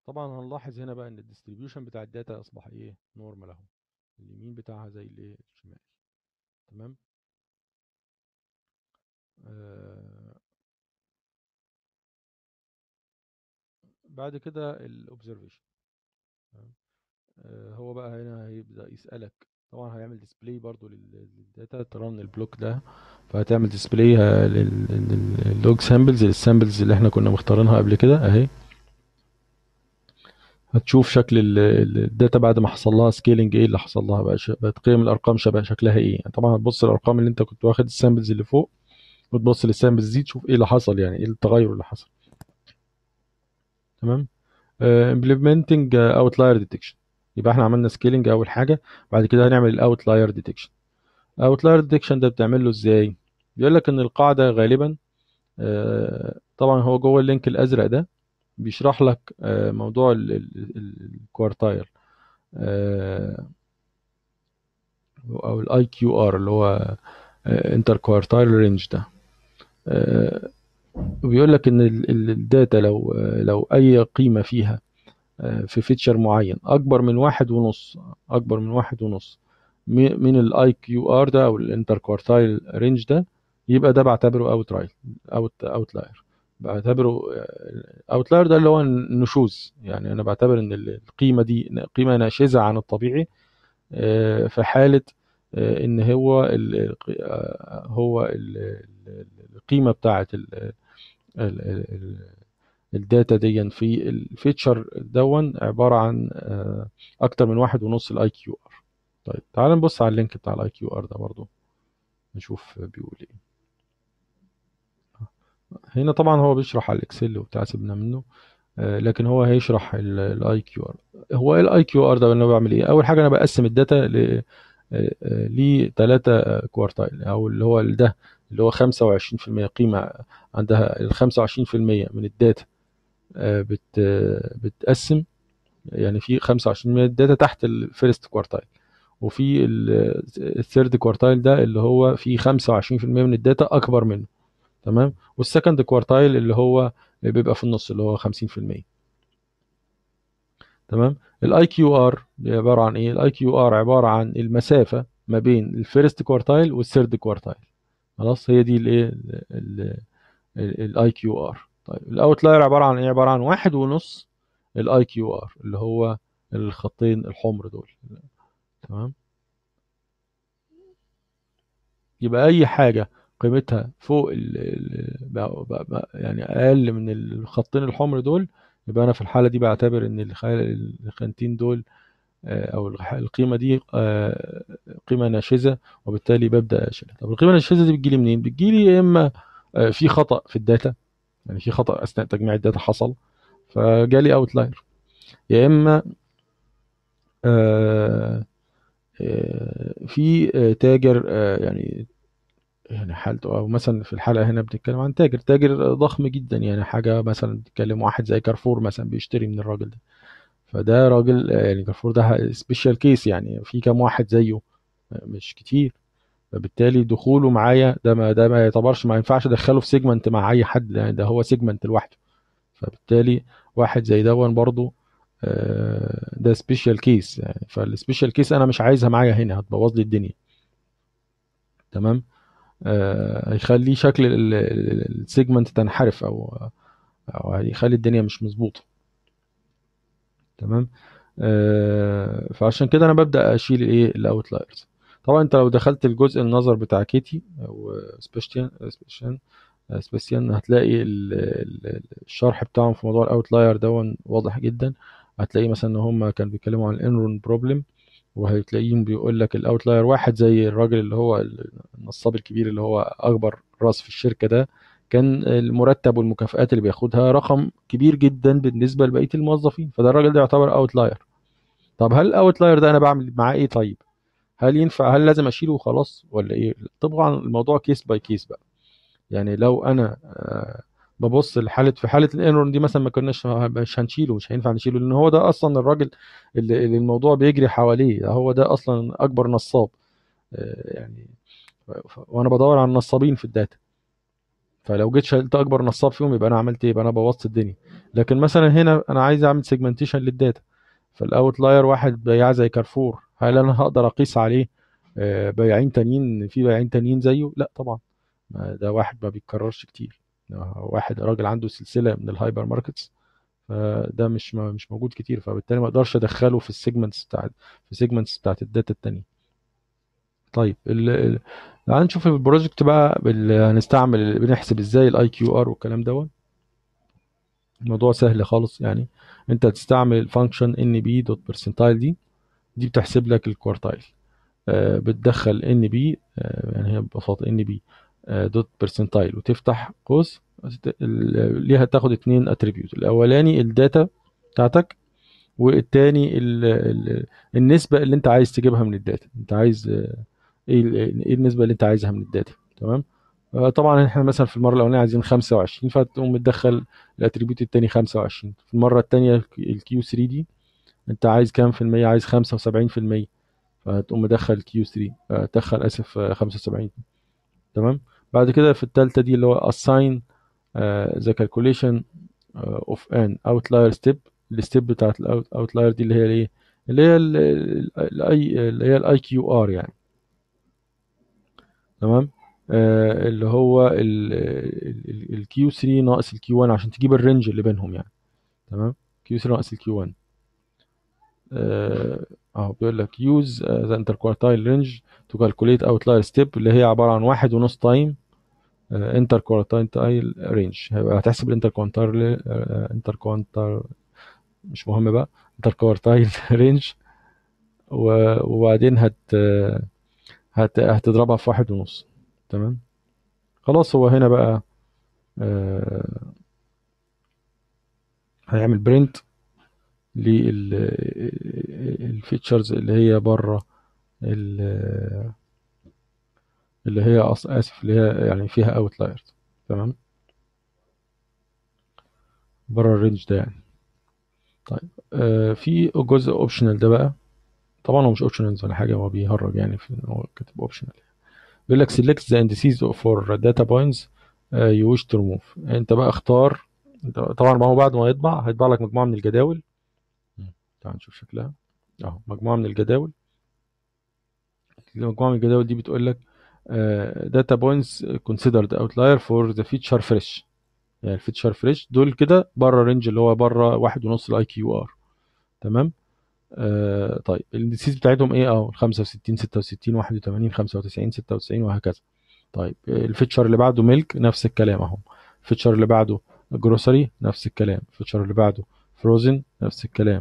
طبعا هنلاحظ هنا بقى ان الديستريبيوشن بتاع الداتا اصبح ايه نورمال اهو اليمين بتاعها زي الايه الشمال تمام آه بعد كده الاوبزرفيشن آه هو بقى هنا هيبدا يسالك طبعا هيعمل ديسبلاي برضو للداتا ترن البلوك ده فهتعمل ديسبلاي لللوج سامبلز السامبلز اللي احنا كنا مختارينها قبل كده اهي هتشوف شكل الداتا بعد ما حصل لها سكيلنج ايه اللي حصل لها بقى بقت قيم الارقام شبه شكلها ايه يعني طبعا هتبص الارقام اللي انت كنت واخد السامبلز اللي فوق وتبص للسامبلز دي تشوف ايه اللي حصل يعني ايه التغير اللي حصل تمام امبلمنتنج اوتلاير ديتكشن يبقى احنا عملنا سكيلنج اول حاجه بعد كده هنعمل الاوتلاير ديتكشن اوتلاير ديتكشن ده بتعمل له ازاي بيقول لك ان القاعده غالبا آه طبعا هو جوه اللينك الازرق ده بيشرح لك آه موضوع الكوارتايل آه او الاي كيو ار اللي هو انتر كوارتايل رينج ده وبيقول لك ان الداتا لو لو اي قيمه فيها في فيتشر معين اكبر من واحد ونص اكبر من واحد ونص من الاي كيو ار ده او الانتر كوارتايل رينج ده يبقى ده بعتبره اوت رايل اوت اوتلاير بعتبره اوتلاير ده اللي هو النشوز يعني انا بعتبر ان القيمه دي قيمه ناشزه عن الطبيعي في حاله ان هو ال هو ال القيمه بتاعه الداتا دي في الفيتشر دون عباره عن اكتر من واحد ونص الاي كيو ار طيب تعال نبص على اللينك بتاع الاي كيو ار ده برضو نشوف بيقول ايه هنا طبعا هو بيشرح على الاكسل وبتاع سيبنا منه لكن هو هيشرح الاي كيو ار هو ايه الاي كيو ار ده انا بعمل ايه اول حاجه انا بقسم الداتا ل لثلاثة كوارتايل او اللي هو ده اللي هو 25% قيمه عندها ال 25% من الداتا بت بتقسم يعني في 25% من الداتا تحت الفيرست كوارتايل وفي الثيرد كوارتايل ده اللي هو في 25% من الداتا اكبر منه تمام والسكند كوارتايل اللي هو بيبقى في النص اللي هو 50% تمام الاي كيو ار عباره عن ايه الاي كيو ار عباره عن المسافه ما بين الفيرست كوارتايل والثيرد كوارتايل خلاص هي دي الايه الاي كيو ار طيب الاوتلاير عباره عن ايه عباره عن واحد ونص الاي كيو ار اللي هو الخطين الحمر دول تمام يبقى اي حاجه قيمتها فوق ال ال يعني اقل من الخطين الحمر دول يبقى انا في الحاله دي بعتبر ان الخانتين دول او القيمه دي قيمه ناشزه وبالتالي ببدا اشيلها طب القيمه الناشزه دي بتجيلي منين بتجيلي يا اما في خطا في الداتا يعني في خطا اثناء تجميع الداتا حصل فجالي اوتلاير يا اما في تاجر يعني يعني حالته او مثلا في الحلقه هنا بنتكلم عن تاجر تاجر ضخم جدا يعني حاجه مثلا بنتكلم واحد زي كارفور مثلا بيشتري من الراجل ده فده راجل يعني كارفور ده سبيشال كيس يعني في كام واحد زيه مش كتير فبالتالي دخوله معايا ده ما ده ما يعتبرش ما ينفعش ادخله في سيجمنت مع اي حد يعني ده هو سيجمنت لوحده فبالتالي واحد زي دون برضه ده سبيشال كيس يعني فالسبيشال كيس انا مش عايزها معايا هنا هتبوظ لي الدنيا تمام هيخلي آه شكل السيجمنت تنحرف او او هيخلي الدنيا مش مظبوطه تمام آه فعشان كده انا ببدا اشيل الايه الاوتلايرز طبعا انت لو دخلت الجزء النظر بتاع كيتي او سبيشتيان سبيشتيان سبيسيان هتلاقي الشرح بتاعهم في موضوع الاوتلاير دون واضح جدا هتلاقي مثلا ان هم كانوا بيتكلموا عن الانرون بروبلم وهتلاقيهم بيقول لك الاوتلاير واحد زي الراجل اللي هو النصاب الكبير اللي هو اكبر راس في الشركه ده كان المرتب والمكافآت اللي بياخدها رقم كبير جدا بالنسبه لبقيه الموظفين فده الراجل ده يعتبر اوتلاير طب هل الاوتلاير ده انا بعمل معاه ايه طيب هل ينفع هل لازم اشيله وخلاص ولا ايه طبعا الموضوع كيس باي كيس بقى يعني لو انا ببص لحاله في حاله الانرون دي مثلا ما كناش مش هنشيله مش هينفع نشيله لان هو ده اصلا الراجل اللي, اللي الموضوع بيجري حواليه هو ده اصلا اكبر نصاب يعني وانا بدور على النصابين في الداتا فلو جيت شلت اكبر نصاب فيهم يبقى انا عملت ايه يبقى انا بوظت الدنيا لكن مثلا هنا انا عايز اعمل سيجمنتيشن للداتا فالاوتلاير واحد بياع زي كارفور هل انا هقدر اقيس عليه آه، بياعين تانيين في بياعين تانيين زيه لا طبعا ما ده واحد ما بيتكررش كتير واحد راجل عنده سلسله من الهايبر ماركتس فده مش مش موجود كتير فبالتالي ما اقدرش ادخله في السيجمنتس بتاعت في سيجمنتس بتاعت الداتا التانية طيب ال... ال... تعال نشوف البروجكت بقى بال... هنستعمل بنحسب ازاي الاي كيو ار والكلام دوت الموضوع سهل خالص يعني انت هتستعمل الفانكشن ان بي دوت برسنتايل دي دي بتحسب لك الكوارتايل آه بتدخل ان بي آه يعني هي ببساطه ان بي دوت برسنتايل وتفتح قوس ليها تاخد اتنين اتريبيوت الاولاني الداتا بتاعتك والتاني ال ال النسبه اللي انت عايز تجيبها من الداتا انت عايز ايه ايه النسبه اللي انت عايزها من الداتا تمام طبعا احنا مثلا في المره الاولانيه عايزين 25 فتقوم متدخل الاتريبيوت التاني 25 في المره التانيه الكيو 3 دي انت عايز كام في المية عايز 75% فتقوم مدخل كيو 3 تدخل اسف 75 تمام بعد كده في الثالثه دي اللي هو assign ذا calculation اوف ان outlier step الستيب بتاعت الاوتلاير دي اللي هي الايه اللي هي الاي اللي هي الاي كيو ار يعني تمام آه اللي هو الكيو 3 ناقص الكيو 1 عشان تجيب الرينج اللي بينهم يعني تمام كيو 3 ناقص الكيو 1 اهو بيقول لك use the interquartile range to calculate outlier step اللي هي عبارة عن واحد ونص تايم انتر كوارتايل رينج هتحسب الانتر كوارتايل انتر كوارتايل مش مهم بقى انتر كوارتايل رينج وبعدين هت هت هتضربها في واحد ونص تمام خلاص هو هنا بقى آه هيعمل برنت للفيتشرز اللي هي بره اللي هي أص... اسف اللي هي يعني فيها اوتلايرز تمام بره الرينج ده يعني طيب آه في جزء اوبشنال ده بقى طبعا هو مش اوبشنال ولا حاجه هو بيهرج يعني في هو كاتب اوبشنال بيقول لك select the indices for data points uh, you wish to remove انت بقى اختار طبعا ما هو بعد ما يطبع هيطبع لك مجموعه من الجداول تعال نشوف شكلها اهو مجموعه من الجداول المجموعه من الجداول دي بتقول لك داتا بوينتس considered outlier for the feature fresh يعني الفيتشر فريش دول كده بره رينج اللي هو بره واحد ونص الاي كيو ار تمام آه طيب الاندسيز بتاعتهم ايه اهو 65 66 81 95 96 وهكذا طيب الفيتشر اللي بعده ميلك نفس الكلام اهو الفيتشر اللي بعده جروسري نفس الكلام الفيتشر اللي بعده فروزن نفس الكلام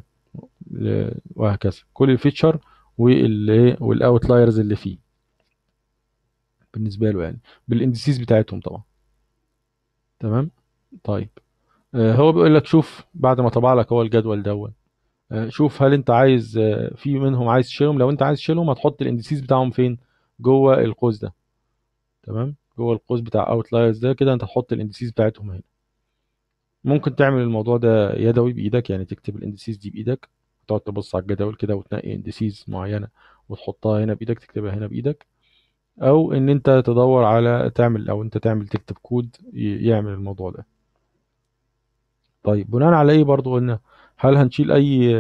وهكذا كل الفيتشر والايه والاوتلايرز اللي فيه بالنسبه له يعني بالاندسيز بتاعتهم طبعا تمام طيب آه هو بيقول لك شوف بعد ما طبع لك هو الجدول دوت آه شوف هل انت عايز آه في منهم عايز تشيلهم لو انت عايز تشيلهم هتحط الاندسيز بتاعهم فين جوه القوس ده تمام جوه القوس بتاع اوتلايرز ده كده انت هتحط الاندسيز بتاعتهم هنا ممكن تعمل الموضوع ده يدوي بايدك يعني تكتب الاندسيز دي بايدك تقعد تبص على الجدول كده وتنقي اندسيز معينه وتحطها هنا بايدك تكتبها هنا بايدك او ان انت تدور على تعمل او انت تعمل تكتب كود يعمل الموضوع ده طيب بناء على ايه برضو قلنا هل هنشيل اي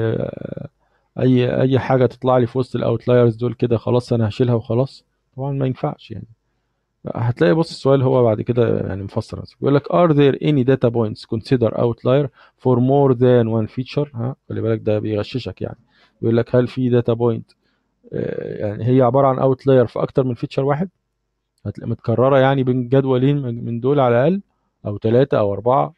اي اي حاجه تطلع لي في وسط الاوتلايرز دول كده خلاص انا هشيلها وخلاص طبعا ما ينفعش يعني هتلاقي بص السؤال هو بعد كده يعني مفسر بيقول لك are there any data points consider outlier for more than one feature ها خلي بالك ده بيغششك يعني بيقول لك هل في داتا بوينت يعني هي عباره عن اوتلاير في اكتر من فيتشر واحد هتلاقي متكرره يعني بين جدولين من دول على الاقل او ثلاثه او اربعه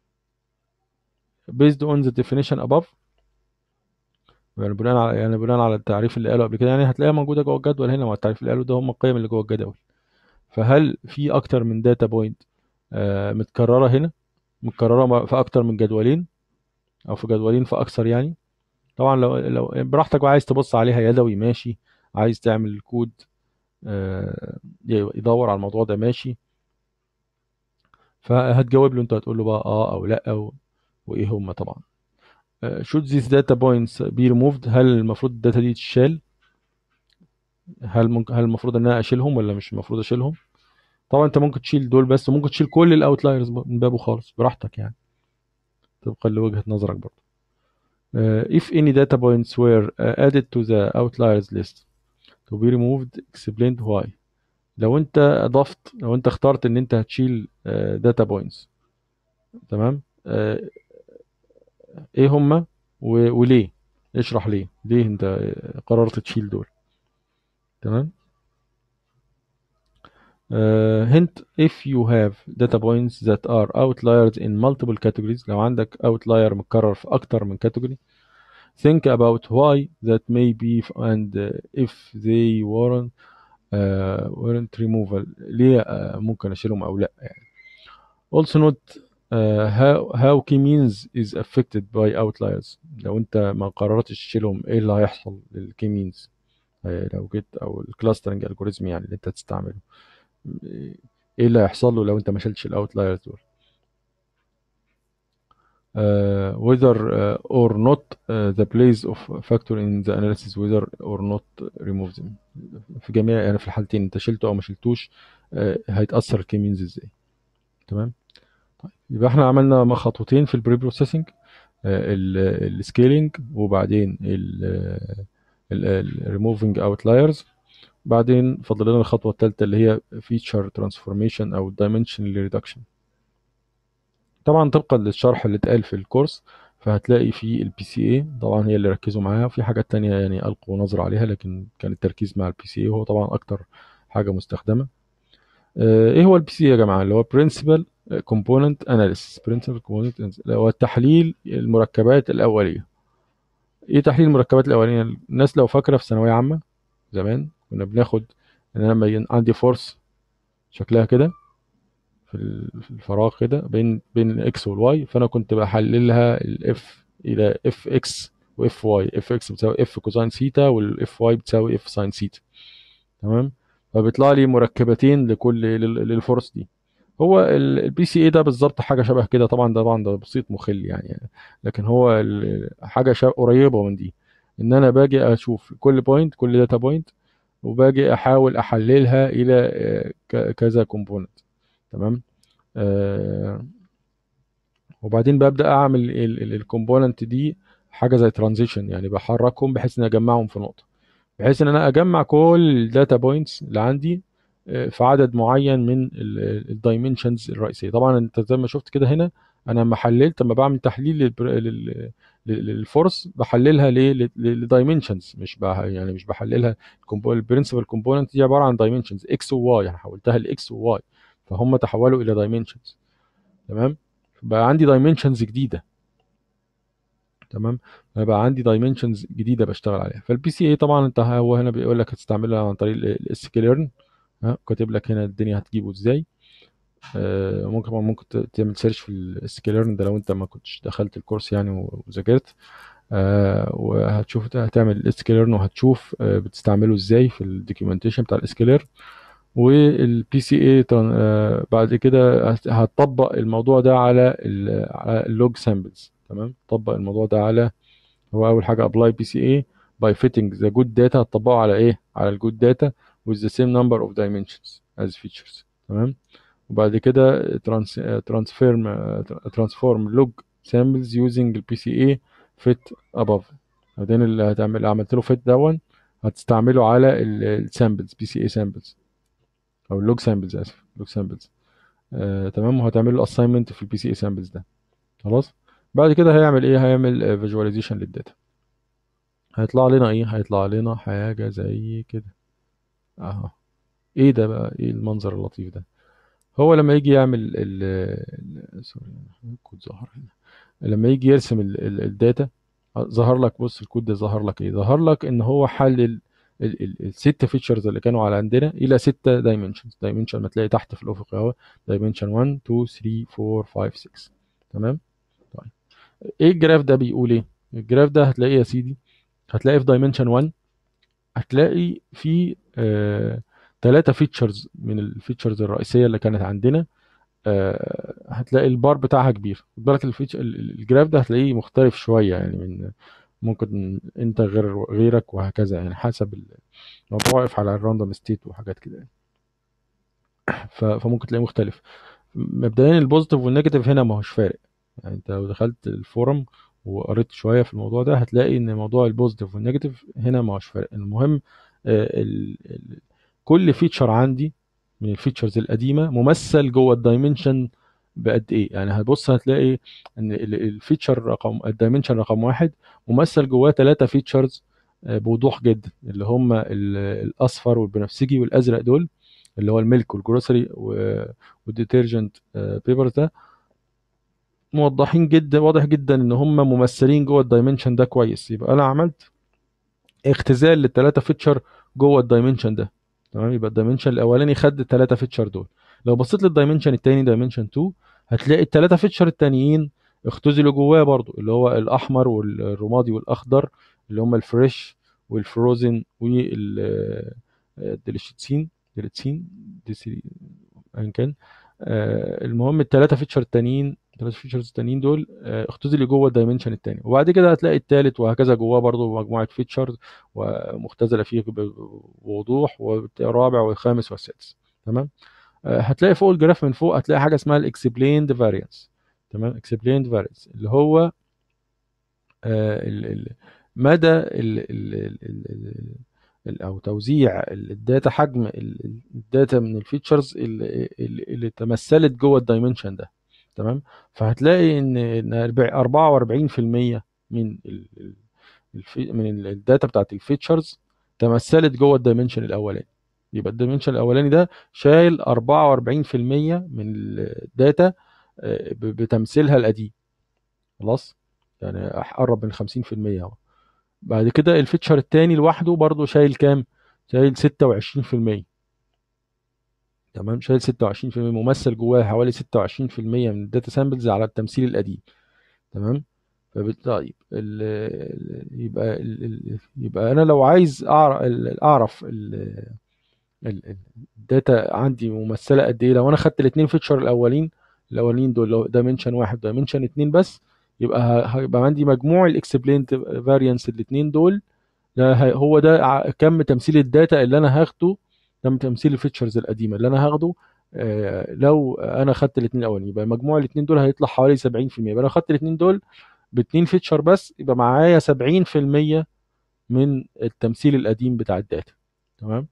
based on the definition above يعني بناء على يعني بناء على التعريف اللي قاله قبل كده يعني هتلاقيها موجوده جوه الجدول هنا مع التعريف اللي قاله ده هم القيم اللي جوه الجدول فهل في اكتر من داتا بوينت آه متكرره هنا متكرره في اكتر من جدولين او في جدولين في اكثر يعني طبعا لو لو براحتك وعايز تبص عليها يدوي ماشي عايز تعمل الكود آه يدور على الموضوع ده ماشي فهتجاوب له انت هتقول له بقى اه او لا او وايه هم طبعا should these data points be removed هل المفروض الداتا دي تشال هل ممكن هل المفروض ان انا اشيلهم ولا مش المفروض اشيلهم طبعا انت ممكن تشيل دول بس وممكن تشيل كل الاوتلايرز من بابه خالص براحتك يعني طبقا لوجهة نظرك برضه Uh, if any data points were uh, added to the outliers list to be removed explain why لو انت اضفت لو انت اخترت ان انت هتشيل داتا بوينتس تمام آه، ايه هما و- وليه اشرح ليه ليه انت قررت تشيل دول تمام Uh, hint if you have data points that are outliers in multiple categories لو عندك outlier متكرر في أكتر من category think about why that may be and uh, if they warrant uh, warrant removal ليه uh, ممكن أشيلهم أو لأ يعني also note uh, how how key means is affected by outliers لو أنت ما قررتش تشيلهم إيه اللي هيحصل للكي مينز لو جيت أو الكلاسترنج algorithm يعني اللي أنت تستعمله ايه اللي هيحصل له لو انت ما شلتش الاوتلايرز دول uh, whether uh, or not uh, the place of factor in the analysis whether or not remove them في جميع يعني في الحالتين انت شلته او ما شلتوش uh, هيتاثر الكيمينز ازاي تمام طيب يبقى احنا عملنا ما خطوتين في البري بروسيسنج السكيلينج وبعدين الريموفينج اوتلايرز بعدين فاضل لنا الخطوه الثالثه اللي هي فيتشر ترانسفورميشن او دايمنشن ريدكشن طبعا طبقا للشرح اللي اتقال في الكورس فهتلاقي في البي سي اي طبعا هي اللي ركزوا معاها وفي حاجات تانية يعني القوا نظرة عليها لكن كان التركيز مع البي سي اي وهو طبعا اكتر حاجة مستخدمة آه، ايه هو البي سي اي يا جماعة اللي هو برنسبل كومبوننت اناليسيس برنسبل كومبوننت اللي هو تحليل المركبات الاولية ايه تحليل المركبات الاولية الناس لو فاكرة في ثانوية عامة زمان كنا بناخد ان انا لما ين- عندي فورس شكلها كده في ال- في الفراغ كده بين بين الاكس والواي فانا كنت بحللها الاف الى اف اكس واف واي اف اكس بتساوي اف كوزين سيتا والاف واي بتساوي اف ساين سيتا تمام فبيطلع لي مركبتين لكل لل- للفورس دي هو البي سي اي ده بالظبط حاجه شبه كده طبعا ده طبعا ده بسيط مخل يعني لكن هو ال- حاجه شا- قريبه من دي ان انا باجي اشوف كل بوينت كل داتا بوينت وباجي احاول احللها الى آه، ك- كذا كومبوننت تمام آه، وبعدين ببدا اعمل الكومبوننت دي حاجه زي ترانزيشن يعني بحركهم بحيث ان اجمعهم في نقطه بحيث ان انا اجمع كل الداتا بوينتس اللي عندي آه، في عدد معين من الدايمنشنز الرئيسيه طبعا انت زي ما شفت كده هنا انا لما حللت لما بعمل تحليل للبر- لل- لل- للفورس بحللها ليه لدايمنشنز مش بح يعني مش بحللها البرنسبل كومبوننت دي عباره عن دايمنشنز اكس وواي يعني حولتها لاكس وواي فهم تحولوا الى دايمنشنز تمام بقى عندي دايمنشنز جديده تمام بقى عندي دايمنشنز جديده بشتغل عليها فالبي سي اي طبعا انت هو هنا بيقول لك هتستعملها عن طريق الاس كيلرن كاتب لك هنا الدنيا هتجيبه ازاي آه، ممكن ممكن ت- تعمل سيرش في السكيلرن ده لو انت ما كنتش دخلت الكورس يعني وذاكرت آه، وهتشوف هتعمل الاسكيلرن وهتشوف آه، بتستعمله ازاي في الدوكيومنتيشن بتاع الاسكيلر والبي سي اي بعد كده هت- هتطبق الموضوع ده على ال- على اللوج سامبلز تمام طبق الموضوع ده على هو اول حاجه ابلاي بي سي اي باي فيتنج ذا جود داتا هتطبقه على ايه على الجود داتا with the same number of dimensions as features تمام وبعد كده ترانس ترانسفيرم ترانسفورم لوج سامبلز يوزنج البي سي اي فيت اباف بعدين اللي هتعمل عملت له فيت دون هتستعمله على السامبلز بي سي اي سامبلز او اللوج سامبلز اسف لوج سامبلز آه تمام وهتعمل له اساينمنت في البي سي اي سامبلز ده خلاص بعد كده هيعمل ايه هيعمل فيجواليزيشن للداتا هيطلع لنا ايه هيطلع لنا حاجه زي كده اهو ايه ده بقى ايه المنظر اللطيف ده هو لما يجي يعمل ال ال- سوري الكود ظهر هنا لما يجي يرسم ال- ال- الداتا ظهر لك بص الكود ده ظهر لك ايه ظهر لك ان هو حلل ال- ال- الست فيتشرز اللي كانوا على عندنا الى ستة دايمنشنز دايمنشن ما تلاقي تحت في الافق اهو دايمنشن 1 2 3 4 5 6 تمام طيب ايه الجراف ده بيقول ايه الجراف ده هتلاقيه يا سيدي هتلاقي في دايمنشن 1 هتلاقي في آه ثلاثة فيتشرز من الفيتشرز الرئيسية اللي كانت عندنا آه هتلاقي البار بتاعها كبير خد بالك الفيتشر ال- ال- الجراف ده هتلاقيه مختلف شوية يعني من ممكن انت غير غيرك وهكذا يعني حسب ال- الموضوع واقف على الراندوم ستيت وحاجات كده يعني. ف- فممكن تلاقيه مختلف مبدئيا البوزيتيف والنيجاتيف هنا ما هوش فارق يعني انت لو دخلت الفورم وقريت شويه في الموضوع ده هتلاقي ان موضوع البوزيتيف والنيجاتيف هنا ما هوش فارق المهم آه، ال... ال... كل فيتشر عندي من الفيتشرز القديمه ممثل جوه الدايمنشن بقد ايه يعني هتبص هتلاقي ان ال- الفيتشر رقم الدايمنشن رقم واحد ممثل جواه ثلاثه فيتشرز بوضوح جدا اللي هم ال- الاصفر والبنفسجي والازرق دول اللي هو الميلك والجروسري والديترجنت بيبر ده موضحين جدا واضح جدا ان هم ممثلين جوه الدايمنشن ده كويس يبقى انا عملت اختزال للثلاثه فيتشر جوه الدايمنشن ده تمام يبقى الدايمنشن الاولاني خد الثلاثه فيتشر دول لو بصيت للدايمنشن الثاني دايمنشن 2 هتلاقي الثلاثه فيتشر التانيين اختزلوا جواه برضو اللي هو الاحمر والرمادي والاخضر اللي هم الفريش والفروزن والديليشيتسين ديليتسين ديسي ايا كان آه، المهم الثلاثه فيتشر التانيين الثلاثه فيتشرز التانيين دول آه، اختزلوا جوه الدايمنشن التاني وبعد كده هتلاقي الثالث وهكذا جواه برضو مجموعه فيتشرز ومختزله فيه بوضوح والرابع والخامس والسادس تمام آه، هتلاقي فوق الجراف من فوق هتلاقي حاجه اسمها الاكسبليند فاريانس تمام اكسبليند فاريانس اللي هو آه، ال- ال- مدى ال ال ال ال ال او توزيع الداتا حجم ال- الداتا من الفيتشرز اللي, اللي اللي تمثلت جوه الدايمنشن ده تمام فهتلاقي ان إن 44% من ال ال- الفي من ال- الداتا بتاعت الفيتشرز تمثلت جوه الدايمنشن الاولاني يبقى الدايمنشن الاولاني ده شايل 44% من الداتا آه، ب- بتمثيلها القديم خلاص يعني قرب من 50% اهو بعد كده الفيتشر التاني لوحده برضه شايل كام شايل 26% تمام شايل 26% ممثل جواه حوالي 26% من الداتا سامبلز على التمثيل القديم تمام فبت- طيب ال- ال- يبقى ال- ال- يبقى انا لو عايز اعرف اعرف ال- ال- الداتا عندي ممثله قد ايه لو انا خدت الاثنين فيتشر الاولين الاولين دول لو دايمنشن واحد دايمنشن اتنين بس يبقى ه- هيبقى عندي مجموع الاكسبلينت فاريانس الاثنين دول ده ه- هو ده ع- كم تمثيل الداتا اللي انا هاخده كم تمثيل الفيتشرز القديمه اللي انا هاخده آه، لو انا خدت الاثنين الاولين يبقى مجموع الاثنين دول هيطلع حوالي 70% يبقى لو خدت الاثنين دول باثنين فيتشر بس يبقى معايا 70% من التمثيل القديم بتاع الداتا تمام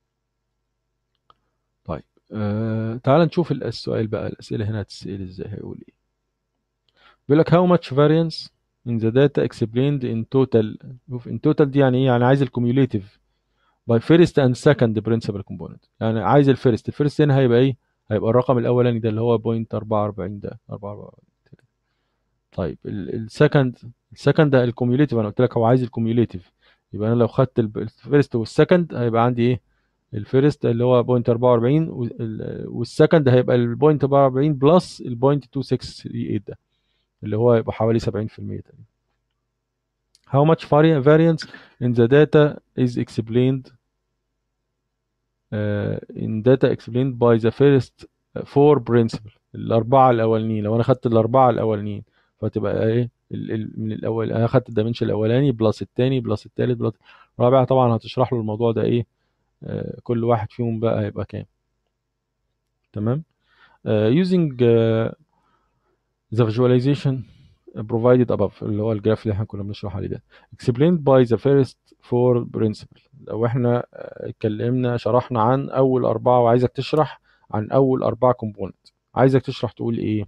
طيب آه تعال نشوف ال- السؤال بقى الأسئلة هنا هتتسأل ازاي هيقول ايه بيقول لك how much variance in the data explained in total شوف in total دي يعني ايه يعني عايز الكوميوليتيف by first and second principal component يعني عايز الفيرست الفيرست هنا هيبقى ايه هيبقى الرقم الاولاني ده اللي هو 0.44 ده 44 طيب السكند السكند ده الكوميوليتيف انا قلت لك هو عايز الكوميوليتيف يبقى انا لو خدت الفيرست والسكند هيبقى عندي ايه الفيرست اللي هو 0.44 وال- والسكند هيبقى ال 0.44 بلس ال 0.268 ده اللي هو يبقى حوالي 70% تقريبا How much vari- variance in the data is explained uh, in data explained by the first four principle الأربعة الأولانيين لو أنا خدت الأربعة الأولانيين فتبقى إيه ال- ال- من الأول أنا خدت الدايمنشن الأولاني بلس التاني بلس التالت بلس الرابع طبعا هتشرح له الموضوع ده إيه آه، كل واحد فيهم بقى هيبقى كام تمام آه، using uh, the visualization provided above اللي هو الجراف اللي احنا كنا بنشرح عليه ده explained by the first four principle لو احنا آه، اتكلمنا شرحنا عن اول اربعة وعايزك تشرح عن اول اربعة component عايزك تشرح تقول ايه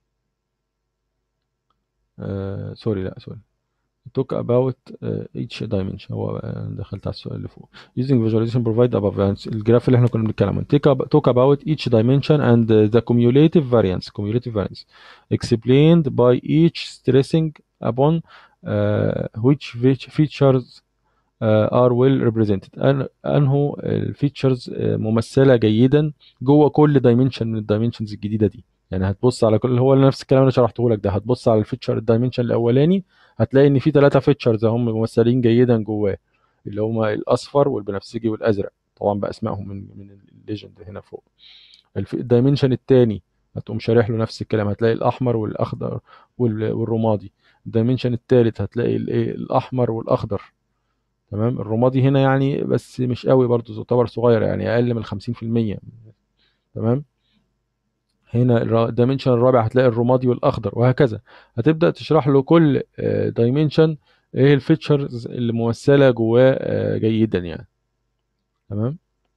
آه سوري لا سوري talk about uh, each dimension هو آه، دخلت على السؤال اللي فوق using visualization provide above يعني الجراف اللي احنا كنا بنتكلم عنه talk, ab- talk about each dimension and uh, the cumulative variance cumulative variance explained by each stressing upon uh, which fe- features uh, are well represented أن- انه الفيتشرز ممثله جيدا جوه كل دايمنشن من الدايمنشنز الجديده دي يعني هتبص على كل هو نفس الكلام اللي شرحته لك ده هتبص على الفيتشر الدايمنشن الاولاني هتلاقي ان في ثلاثه فيتشرز هم ممثلين جيدا جواه اللي هم الاصفر والبنفسجي والازرق طبعا باسمائهم من من الليجند هنا فوق الف- الدايمنشن الثاني هتقوم شارح له نفس الكلام هتلاقي الاحمر والاخضر وال- والرمادي الدايمنشن الثالث هتلاقي الايه الاحمر والاخضر تمام الرمادي هنا يعني بس مش قوي برضه تعتبر صغير يعني اقل من 50% تمام هنا الدايمنشن الرابع هتلاقي الرمادي والاخضر وهكذا هتبدا تشرح له كل دايمنشن ايه الفيتشرز اللي ممثله جواه آه، جيدا يعني تمام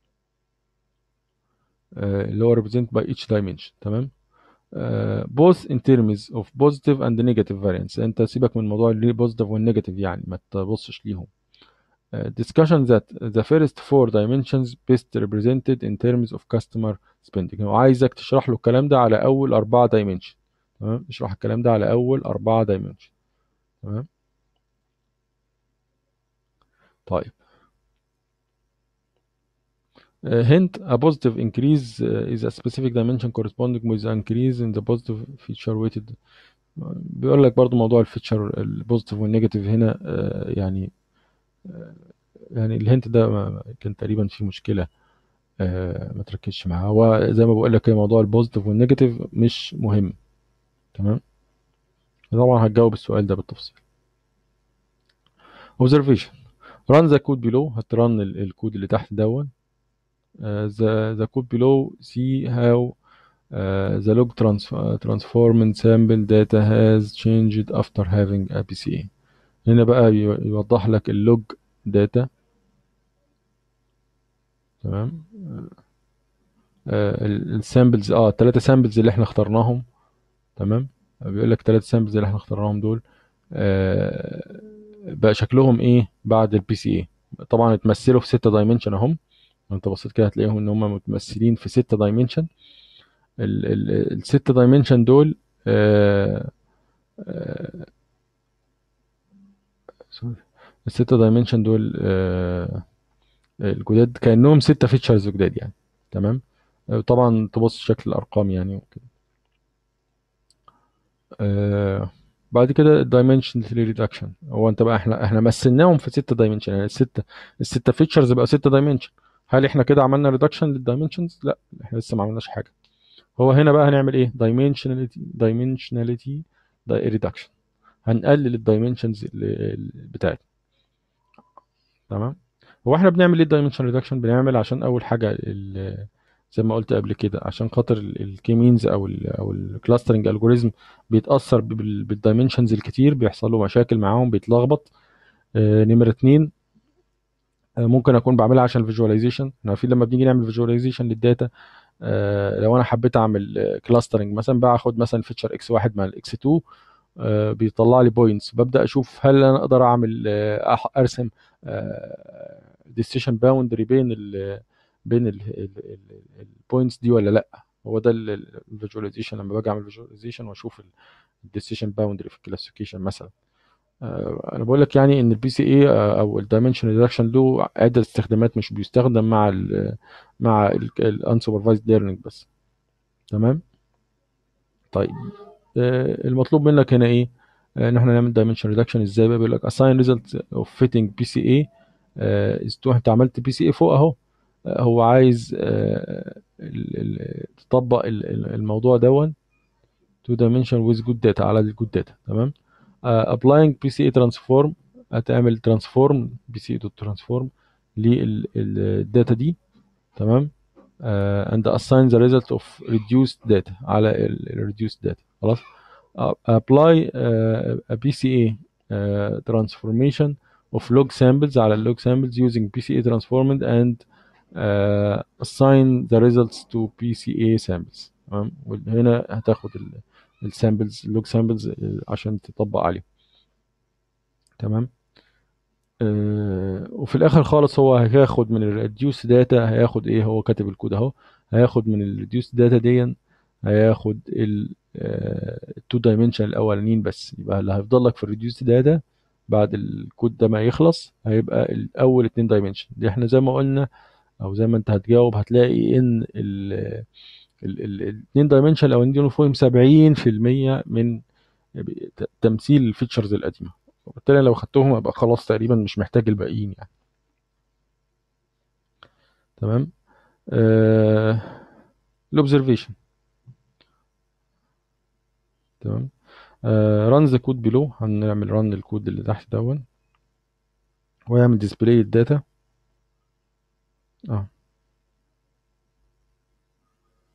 آه، اللي هو represent by each dimension تمام آه، both in terms of positive and negative variance انت سيبك من موضوع اللي positive والنيجاتيف يعني ما تبصش ليهم Uh, discussion that the first four dimensions best represented in terms of customer spending هو عايزك تشرح له الكلام ده على اول اربعة dimension تمام اشرح الكلام ده على اول اربعة dimension تمام طيب Uh, hint a positive increase uh, is a specific dimension corresponding with an increase in the positive feature weighted بيقول لك برضو موضوع الفيتشر البوزيتيف والنيجاتيف هنا آه، يعني آه، يعني الهنت ده ما- كان تقريبا فيه مشكلة آه، ما تركزش معاه هو زي ما بقول لك كده موضوع البوزيتيف والنيجاتيف مش مهم تمام طبعا هتجاوب السؤال ده بالتفصيل observation run the code below هترن ال- الكود اللي تحت دون uh, the the code below see how uh, the log trans transformed sample data has changed after having a PCA هنا بقى ي- يوضح لك اللوج داتا تمام السامبلز اه الثلاثه سامبلز اللي احنا اخترناهم تمام بيقول لك ثلاثه سامبلز اللي احنا اخترناهم دول آه بقى شكلهم ايه بعد البي سي اي طبعا اتمثلوا في 6 دايمنشن اهم لو انت بصيت كده هتلاقيهم ان هم متمثلين في 6 دايمنشن الست دايمنشن دول آه آه سوري. الستة دايمنشن دول آه الجداد كأنهم ستة فيتشرز جداد يعني تمام آه، طبعا تبص شكل الأرقام يعني وكده آه بعد كده الدايمنشن ريدكشن هو انت بقى احنا احنا مثلناهم في ستة دايمنشن يعني الستة الستة فيتشرز بقى ستة دايمنشن هل احنا كده عملنا ريدكشن للدايمنشنز لا احنا لسه ما عملناش حاجة هو هنا بقى هنعمل ايه دايمنشناليتي دايمنشناليتي ريدكشن هنقلل الدايمنشنز بتاعتنا تمام هو احنا بنعمل ايه الدايمنشن ريدكشن بنعمل عشان اول حاجه ال- زي ما قلت قبل كده عشان خاطر الكي مينز او ال او الكلاسترنج الجوريزم بيتاثر بالدايمنشنز الكتير بيحصل له مشاكل معاهم بيتلخبط آه، نمره اتنين آه، ممكن اكون بعملها عشان الفيجواليزيشن احنا عارفين لما بنيجي نعمل فيجواليزيشن للداتا آه، لو انا حبيت اعمل كلاسترنج مثلا باخد مثلا فيتشر اكس واحد مع الاكس 2 آه، بيطلع لي بوينتس ببدا اشوف هل انا اقدر اعمل آه، أح- ارسم ديسيشن باوندري بين ال بين البوينتس دي ولا لا هو ده الفيجواليزيشن لما باجي اعمل فيجواليزيشن واشوف الديسيشن باوندري في الكلاسيفيكيشن مثلا آه، انا بقول لك يعني ان البي سي اي او الدايمنشن ريدكشن له عده استخدامات مش بيستخدم مع ال مع الانسوبرفايزد ليرنينج بس تمام طيب آه، المطلوب منك هنا ايه آه، ان احنا نعمل دايمنشن ريدكشن ازاي بقى بيقول لك assign result of fitting PCA آه، is to انت عملت بي سي اي فوق اهو آه، هو عايز آه، ال- ال- تطبق ال- ال- الموضوع دون to dimension with good data على الجود داتا تمام آه، applying PCA transform هتعمل transform PCA dot transform للداتا دي تمام uh, and assign the result of reduced data على ال ال reduced data خلاص Uh, apply uh, a PCA uh, transformation of log samples على log samples using PCA transformed and uh, assign the results to PCA samples تمام وهنا هتاخد السامبلز اللوج سامبلز عشان تطبق عليه تمام آه، وفي الاخر خالص هو هياخد من الريديوس داتا هياخد ايه هو كاتب الكود اهو هياخد من الريديوس داتا دي هياخد التو دايمنشن الاولانيين بس يبقى اللي هيفضل لك في الريديوس داتا بعد الكود ده ما يخلص هيبقى الاول اتنين دايمنشن دي احنا زي ما قلنا او زي ما انت هتجاوب هتلاقي ان الاثنين دايمنشن الاولانيين دول فيهم 70% من تمثيل الفيتشرز القديمه وبالتالي لو خدتهم ابقى خلاص تقريبا مش محتاج الباقيين يعني تمام آه الاوبزرفيشن تمام ران ذا كود بلو هنعمل ران للكود اللي تحت دون ويعمل ديسبلاي الداتا اه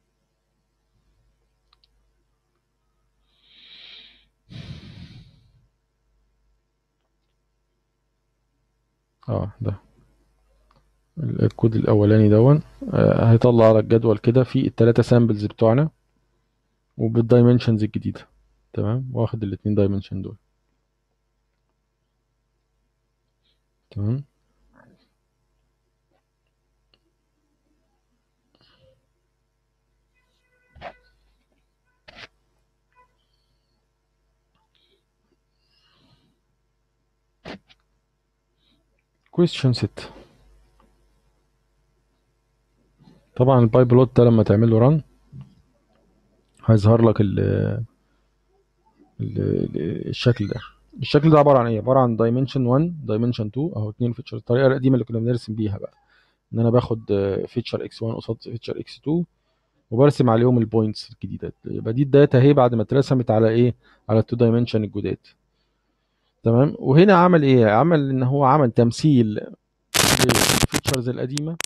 اه ده ال- الكود الاولاني دون آه هيطلع لك جدول كده فيه التلاتة سامبلز بتوعنا وبالدايمنشنز الجديدة تمام واخد الاتنين دايمنشن دول تمام question set طبعا الباي بلوت ده لما تعمل له ران هيظهر لك ال ال ال- الشكل ده الشكل ده عباره عن ايه عباره عن دايمنشن 1 دايمنشن 2 اهو اتنين فيتشر الطريقه القديمه اللي كنا بنرسم بيها بقى ان انا باخد فيتشر اكس 1 قصاد فيتشر اكس 2 وبرسم عليهم البوينتس الجديده يبقى دي الداتا اهي بعد ما اترسمت على ايه على التو دايمنشن الجداد تمام وهنا عمل ايه عمل ان هو عمل تمثيل للفيتشرز القديمه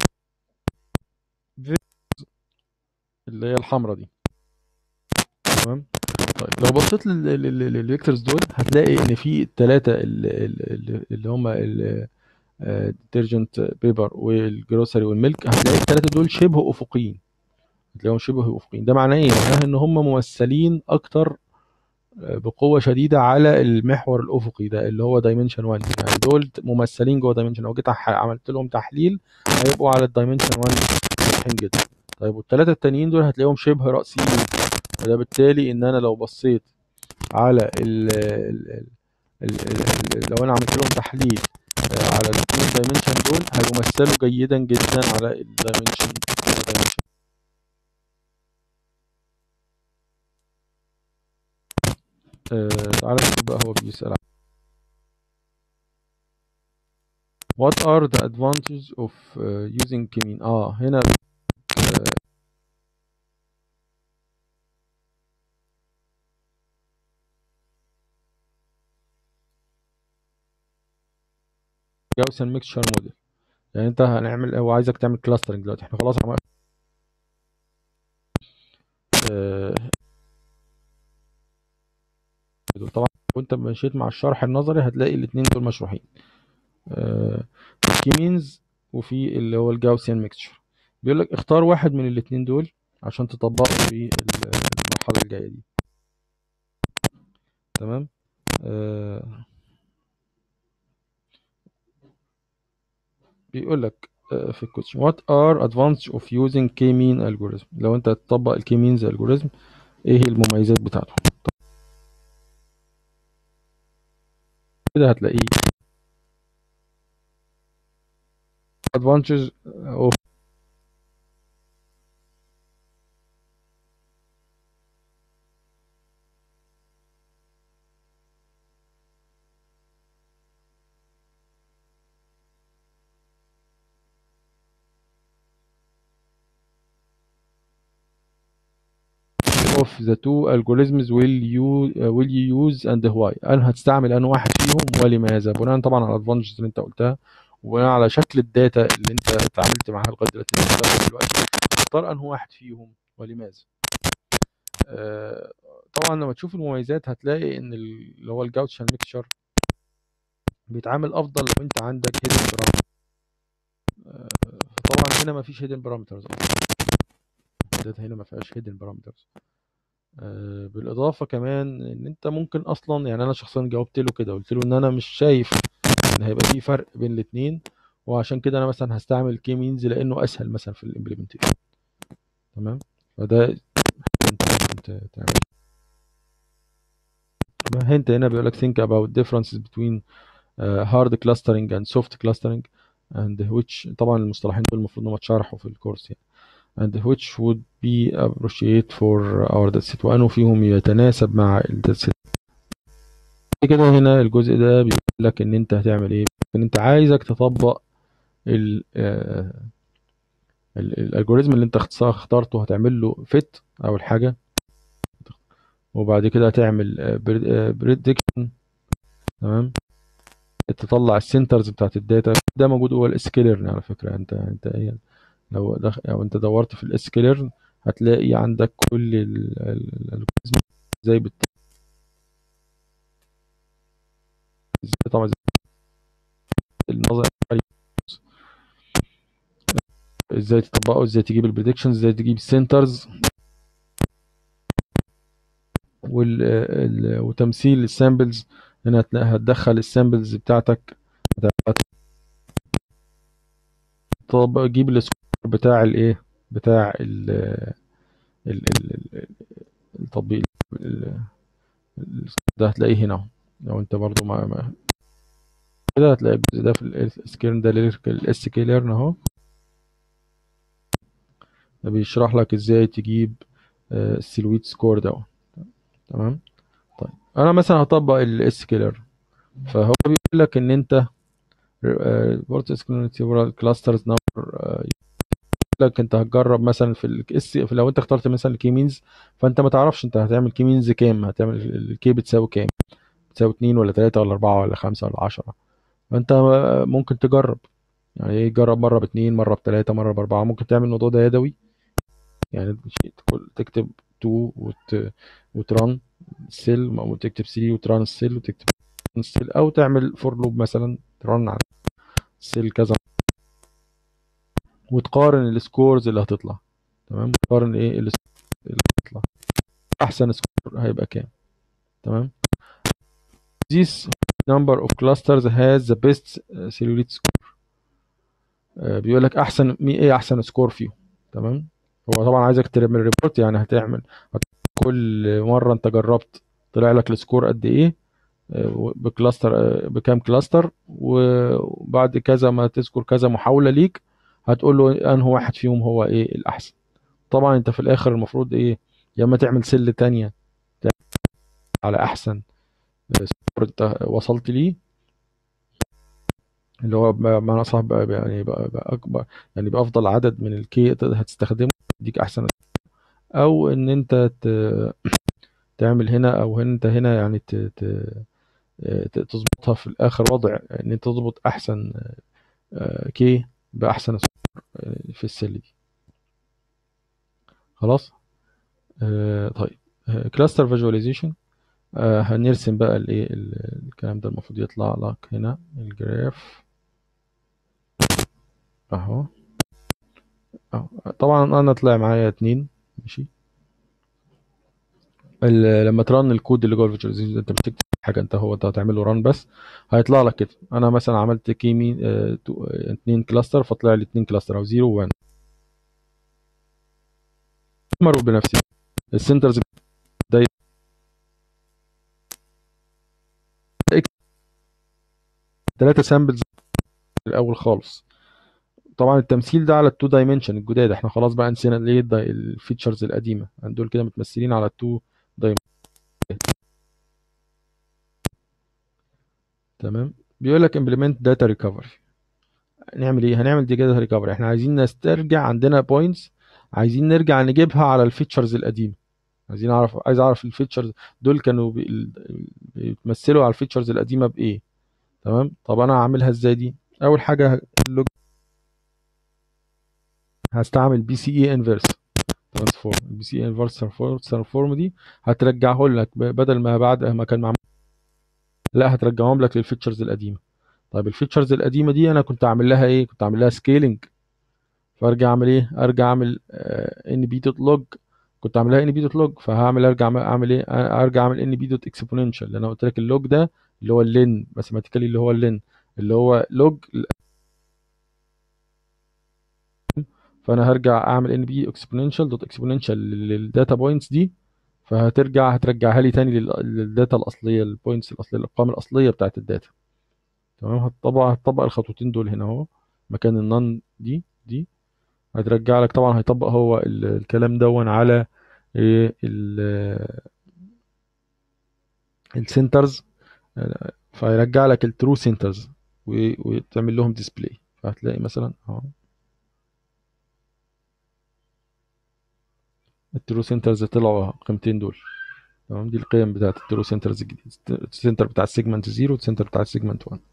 اللي هي الحمراء دي تمام طيب لو بصيت لل- لل- لل- للفيكتورز دول هتلاقي ان في الثلاثه اللي هم الديترجنت بيبر والجروسري والميلك هتلاقي الثلاثه دول شبه افقيين هتلاقيهم شبه افقيين ده معناه ايه معناه ان هم ممثلين اكتر آه، بقوه شديده على المحور الافقي ده اللي هو دايمنشن 1 يعني دول ممثلين جوه دايمنشن لو جيت ح- عملت لهم تحليل هيبقوا على الدايمنشن 1 واضحين جدا طيب والثلاثه التانيين دول هتلاقيهم شبه رأسيين وده بالتالي ان انا لو بصيت على ال ال ال ال لو انا عملت لهم تحليل آه، على الاثنين دايمنشن دول هيمثلوا جيدا جدا على الدايمنشن دايمنشن تعالى نشوف بقى هو بيسأل What are the advantages of uh, using كمين اه هنا آه، جاوسن ميكشر موديل يعني انت هنعمل هو عايزك تعمل كلاسترنج دلوقتي احنا خلاص عمل آه، دول طبعا وانت مشيت مع الشرح النظري هتلاقي الاثنين دول مشروحين آه، في مينز وفي اللي هو الجاوسيان ميكستشر بيقول لك اختار واحد من الاثنين دول عشان تطبقه في ال- المرحله الجايه دي تمام آه، بيقول لك آه، في الكويشن what are advantage of using k-mean algorithm لو انت تطبق الكي مينز algorithm ايه المميزات بتاعته كده هتلاقيه advantages of of the two algorithms will you uh, will you use and why قال هتستعمل انه واحد فيهم ولماذا بناء طبعا على الادفانتجز اللي انت قلتها وبناء على شكل الداتا اللي انت اتعاملت معاها لغايه دلوقتي اللي انت بتاخده دلوقتي تختار انه واحد فيهم ولماذا آه، طبعا لما تشوف المميزات هتلاقي ان ال- اللي هو الجاوتشن ميكشر بيتعامل افضل لو انت عندك هيدن بارامتر طبعا هنا ما فيش هيدن بارامترز الداتا هنا ما فيهاش هيدن بارامترز بالاضافه كمان ان انت ممكن اصلا يعني انا شخصيا جاوبت له كده قلت له ان انا مش شايف ان هيبقى في فرق بين الاثنين وعشان كده انا مثلا هستعمل كي مينز لانه اسهل مثلا في الامبلمنتيشن تمام فده انت ممكن ت- تعمل هنت هنا بيقول لك think about differences between uh, hard clustering and soft clustering and which طبعا المصطلحين دول المفروض انهم اتشرحوا في الكورس يعني and which would be appropriate for our dataset وأنه فيهم يتناسب مع الداتست كده هنا الجزء ده بيقول لك ان انت هتعمل ايه ان انت عايزك تطبق ال آه، ال- الالجوريزم اللي انت اخت- اخترته هتعمل له فيت اول حاجه وبعد كده هتعمل بريدكشن تمام تطلع السنترز بتاعت الداتا ده موجود جوه الاسكيلرن على فكره انت انت ايه لو دخ... لو انت دورت في الاسكيلرن هتلاقي عندك كل ال- ال- الالجوريزم زي بت... زي طبعا زي النظر ازاي تطبقه ازاي تجيب البريدكشنز ازاي تجيب السنترز وال ال- وتمثيل السامبلز هنا هتلاقي- هتدخل السامبلز بتاعتك طب جيب السكور بتاع الايه بتاع ال ال ال ال- التطبيق ال- ال- ده هتلاقيه هنا اهو. لو انت برضو ما, ما كده هتلاقي الجزء ده في السكيرن ده الاس كي ليرن اهو ده بيشرح لك ازاي تجيب آه، السيلويت سكور ده تمام طيب انا مثلا هطبق الاس كيلر فهو بيقول لك ان انت ريبورت كلاسترز نمبر لك انت هتجرب مثلا في الاس لو انت اخترت مثلا الكي مينز فانت ما تعرفش انت هتعمل كي مينز كام هتعمل الكي بتساوي كام بتساوي 2 ولا 3 ولا 4 ولا 5 ولا 10 فانت ممكن تجرب يعني ايه تجرب مره باتنين مره بتلاته مره باربعه ممكن تعمل الموضوع ده يدوي يعني تقول- تكتب 2 وت... وتران السيل وتكتب 3 وتران السيل وتكتب السيل او تعمل فور لوب مثلا تران على السيل كذا وتقارن السكورز اللي هتطلع تمام تقارن ايه السكورز اللي هتطلع احسن سكور هيبقى كام تمام this number of clusters has the best uh, celluloid score آه، بيقول لك احسن مي ايه احسن سكور فيهم تمام هو طبعا عايزك تعمل ريبورت يعني هتعمل هت- كل مره انت جربت طلع لك السكور قد ايه آه، بكلاستر آه، بكام كلاستر وبعد كذا ما تذكر كذا محاوله ليك هتقول له انه واحد فيهم هو ايه الاحسن طبعا انت في الاخر المفروض ايه يا اما تعمل سل تانية على احسن سكور انت وصلت ليه اللي هو بمعنى صح بقى يعني يبقى بقى اكبر يعني بافضل عدد من الكي هتستخدمه يديك احسن او ان انت ت- تعمل هنا او انت هنا يعني ت- ت- ت- تظبطها في الاخر وضع ان انت تظبط احسن آه، كي باحسن سكور آه، في السل دي خلاص آه، طيب كلاستر فيجواليزيشن هنرسم بقى الايه ال- الكلام ده المفروض يطلع لك هنا الجراف اهو اهو طبعا انا طلع معايا اتنين ماشي ال- لما ترن الكود اللي جوه الفيجواليزيشن انت مش تكتب حاجه انت هو انت هتعمل له ران بس هيطلع لك كده انا مثلا عملت كيمي اه تو- اه اتنين كلاستر فطلع لي اتنين كلاستر او زيرو وان مروا بنفسي السنترز ده ثلاثه سامبلز الاول خالص طبعا التمثيل ده على التو دايمنشن الجداد احنا خلاص بقى نسينا ليه الفيتشرز القديمه دول كده متمثلين على التو دايمنشن تمام بيقول لك implement data recovery نعمل ايه هنعمل دي داتا ريكفري احنا عايزين نسترجع عندنا بوينتس عايزين نرجع نجيبها على الفيتشرز القديمه عايزين اعرف عايز اعرف الفيتشرز دول كانوا بي- بيتمثلوا على الفيتشرز القديمه بايه تمام طب انا هعملها ازاي دي اول حاجه اللوج هستعمل بي سي اي انفرس ترانسفورم البي سي اي انفرس ترانسفورم دي هترجعه لك ب- بدل ما بعد ما كان معمول لا هترجعهم لك للفيتشرز القديمه طيب الفيتشرز القديمه دي انا كنت عامل لها ايه كنت عامل لها سكيلينج فارجع اعمل ايه ارجع اعمل ان بي دوت لوج كنت عاملها ان بي دوت لوج فهعمل ارجع أعمل- اعمل ايه ارجع اعمل ان بي دوت اكسبوننشال لان انا قلت لك اللوج ده اللي هو اللين ماثيماتيكالي اللي هو اللين اللي هو لوج فانا هرجع اعمل ان بي اكسبوننشال دوت اكسبوننشال للداتا بوينتس دي فهترجع هترجعها لي تاني لل- للداتا الاصليه البوينتس الاصليه الارقام الاصليه بتاعت الداتا تمام هتطبق هتطبق الخطوتين دول هنا اهو مكان النون دي دي هترجع لك طبعا هيطبق هو ال- الكلام دون على ايه ال- السنترز فهيرجع لك الترو سنترز وتعمل لهم ديسبلاي فهتلاقي مثلا اهو الترو سنترز طلعوا القيمتين دول تمام دي القيم بتاعت الترو سنترز الجديد السنتر بتاع السيجمنت 0 والسنتر بتاع السيجمنت 1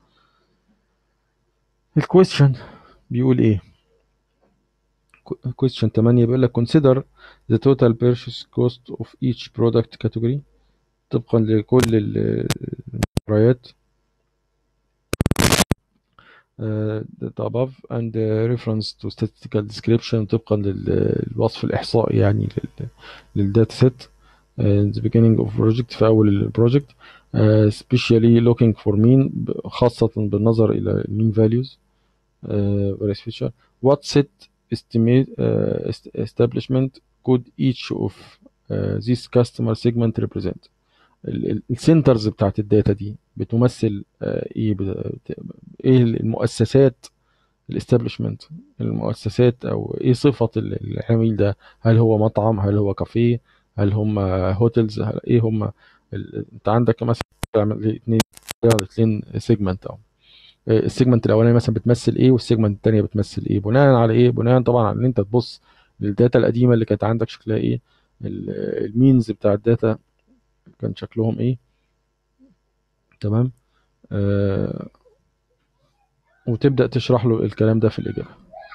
الكويستشن بيقول ايه question 8 بيقول لك consider the total purchase cost of each product category طبقا لكل ال- المشتريات uh, the above and uh, reference to statistical description طبقا للوصف الإحصائي يعني للداتا set in the beginning of project في أول البروجكت uh, especially looking for mean خاصة بالنظر إلى mean values uh, various feature what set estimate uh, establishment could each of uh, this customer segment represent السنترز بتاعت الداتا دي بتمثل ايه ايه المؤسسات الاستابليشمنت المؤسسات او ايه صفه العميل ده هل هو مطعم هل هو كافيه هل هم هوتيلز هل ايه هم ال... انت عندك مثلا اثنين اثنين سيجمنت او السيجمنت الاولاني مثلا بتمثل ايه والسيجمنت الثانيه بتمثل ايه بناء على ايه بناء طبعا على ان انت تبص للداتا القديمه اللي كانت عندك شكلها ايه المينز بتاع الداتا كان شكلهم ايه تمام آه وتبدأ تشرح له الكلام ده في الإجابة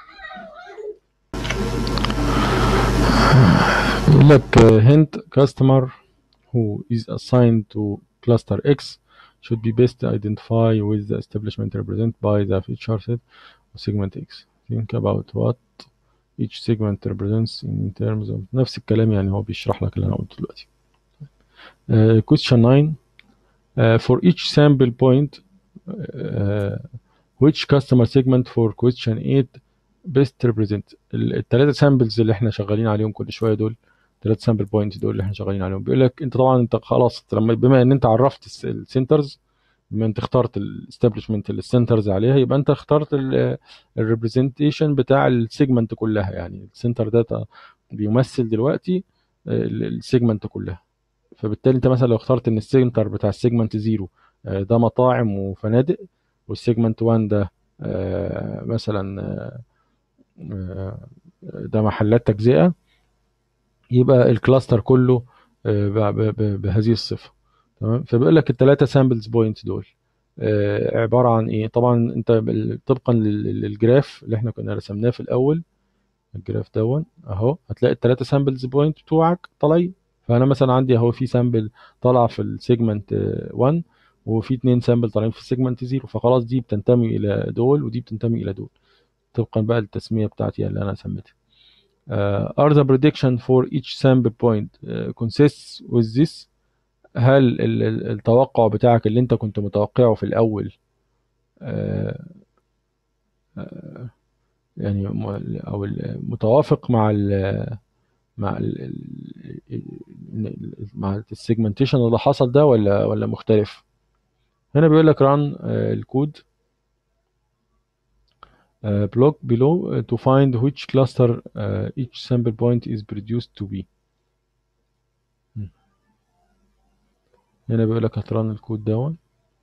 يقول لك hint customer who is assigned to cluster X should be best identified with the establishment represented by the feature set of segment X think about what each segment represents in terms of نفس الكلام يعني هو بيشرح لك اللي أنا قلته دلوقتي Uh, question 9 uh, for each sample point uh, which customer segment for question 8 best represent الثلاثه سامبلز اللي احنا شغالين عليهم كل شويه دول ثلاث سامبل بوينت دول اللي احنا شغالين عليهم بيقول لك انت طبعا انت خلاص لما بما ان انت عرفت السنترز بما انت اخترت الاستابلشمنت السنترز عليها يبقى انت اخترت الريبريزنتيشن بتاع السيجمنت كلها يعني السنتر داتا بيمثل دلوقتي السيجمنت كلها فبالتالي انت مثلا لو اخترت ان السنتر بتاع السيجمنت زيرو ده مطاعم وفنادق والسيجمنت 1 ده مثلا ده محلات تجزئه يبقى الكلاستر كله بهذه الصفه تمام فبيقول لك الثلاثه سامبلز بوينت دول عباره عن ايه طبعا انت طبقا للجراف اللي احنا كنا رسمناه في الاول الجراف دون اهو هتلاقي الثلاثه سامبلز بوينت بتوعك طالعين فانا مثلا عندي اهو في سامبل طالع في السيجمنت 1 وفي اتنين سامبل طالعين في السيجمنت 0 فخلاص دي بتنتمي الى دول ودي بتنتمي الى دول طبقا بقى للتسميه بتاعتي اللي انا سميتها uh, are the prediction for each sample point uh, consists with this هل التوقع بتاعك اللي انت كنت متوقعه في الاول uh, uh, يعني او متوافق مع ال مع ال مع السيجمنتيشن اللي حصل ده ولا ولا مختلف هنا بيقول لك run الكود block below to find which cluster each sample point is produced to be هنا بيقول لك هترن الكود دون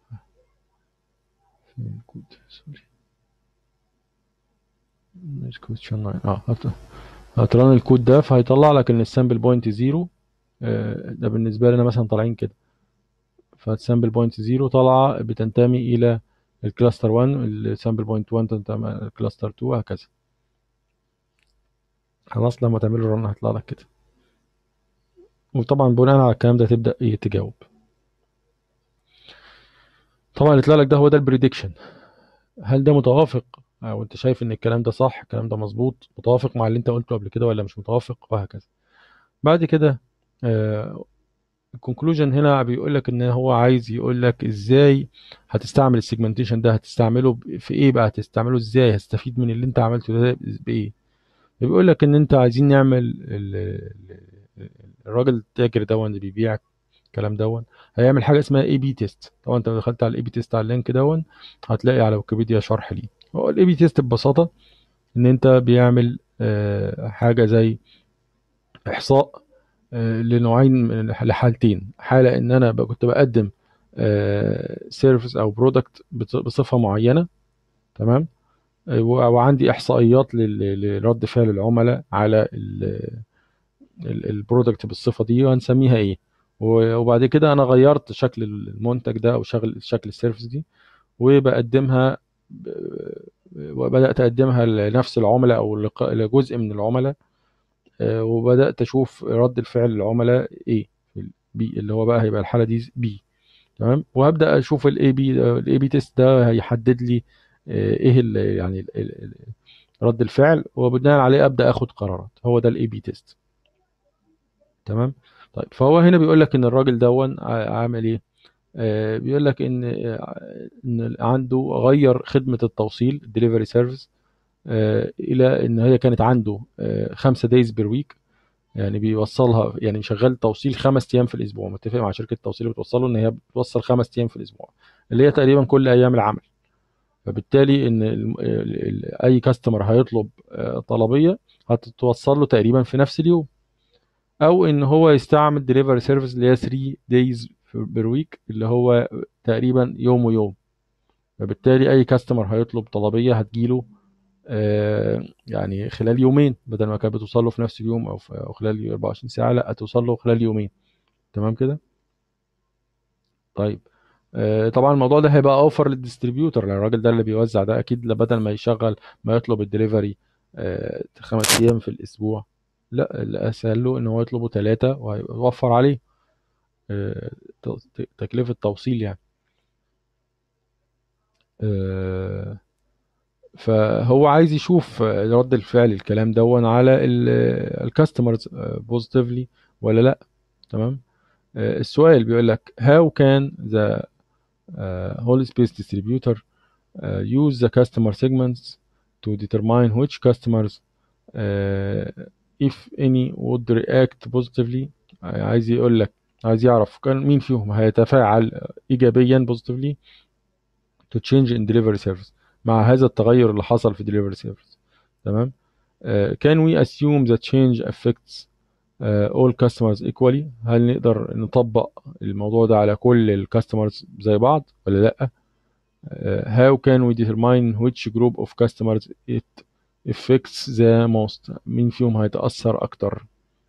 فين الكود سوري مش كويشن 9 اه هترن الكود ده فهيطلع لك ان السامبل بوينت زيرو ده بالنسبه لنا مثلا طالعين كده فالسامبل بوينت زيرو طالعه بتنتمي الى الكلاستر 1 السامبل بوينت 1 تنتمي الكلاستر 2 وهكذا خلاص لما تعمل له رن هيطلع لك كده وطبعا بناء على الكلام ده تبدا ايه تجاوب طبعا اللي طلع لك ده هو ده البريدكشن هل ده متوافق او انت شايف ان الكلام ده صح الكلام ده مظبوط متوافق مع اللي انت قلته قبل كده ولا مش متوافق وهكذا بعد كده آه الكونكلوجن هنا بيقول لك ان هو عايز يقول لك ازاي هتستعمل السيجمنتيشن ده هتستعمله في ايه بقى هتستعمله ازاي هتستفيد من اللي انت عملته ده بايه بيقول لك ان انت عايزين نعمل الراجل التاجر ده اللي بيبيع الكلام دون هيعمل حاجه اسمها اي بي تيست طبعا انت لو دخلت على الاي بي تيست على اللينك دون هتلاقي على ويكيبيديا شرح ليه هو الاي بي تيست ببساطه ان انت بيعمل حاجه زي احصاء لنوعين من لحالتين حاله ان انا كنت بقدم سيرفيس او برودكت بصفه معينه تمام وعندي احصائيات لرد فعل العملاء على البرودكت بالصفه دي وهنسميها ايه وبعد كده انا غيرت شكل المنتج ده او شكل شكل السيرفيس دي وبقدمها وبدات اقدمها لنفس العملاء او لجزء من العملاء وبدات اشوف رد الفعل العملاء ايه بي اللي هو بقى هيبقى الحاله دي بي تمام وهبدا اشوف الاي بي الاي بي تيست ده هيحدد لي ايه ال يعني ال ال رد الفعل وبناء عليه ابدا اخد قرارات هو ده الاي بي تيست تمام طيب فهو هنا بيقول لك ان الراجل دون عامل ايه آه بيقول لك ان ان عنده غير خدمه التوصيل الدليفري سيرفيس آه الى ان هي كانت عنده آه خمسة دايز بير ويك يعني بيوصلها يعني شغال توصيل خمس ايام في الاسبوع متفق مع شركه التوصيل اللي بتوصله ان هي بتوصل خمس ايام في الاسبوع اللي هي تقريبا كل ايام العمل فبالتالي ان ال ال اي كاستمر هيطلب طلبيه هتتوصل له تقريبا في نفس اليوم او ان هو يستعمل ديليفري سيرفيس اللي هي 3 دايز بير ويك اللي هو تقريبا يوم ويوم فبالتالي اي كاستمر هيطلب طلبيه هتجيله يعني خلال يومين بدل ما كانت بتوصل له في نفس اليوم او او خلال 24 ساعه لا هتوصل له خلال يومين تمام كده طيب طبعا الموضوع ده هيبقى اوفر للديستريبيوتر لان الراجل ده اللي بيوزع ده اكيد بدل ما يشغل ما يطلب الدليفري خمس ايام في الاسبوع لا الاسهل له ان هو يطلبه ثلاثة وهيوفر عليه تكلفة توصيل يعني فهو عايز يشوف رد الفعل الكلام دون على الكاستمرز بوزيتيفلي ولا لا تمام السؤال بيقول لك how can the uh, whole space distributor uh, use the customer segments to determine which customers uh, if any would react positively عايز يقول لك عايز يعرف كان مين فيهم هيتفاعل ايجابيا positively to change in delivery service مع هذا التغير اللي حصل في delivery service تمام uh, can we assume that change affects uh, all customers equally هل نقدر نطبق الموضوع ده على كل الكاستمرز زي بعض ولا لا uh, how can we determine which group of customers it affects the most مين فيهم هيتأثر أكتر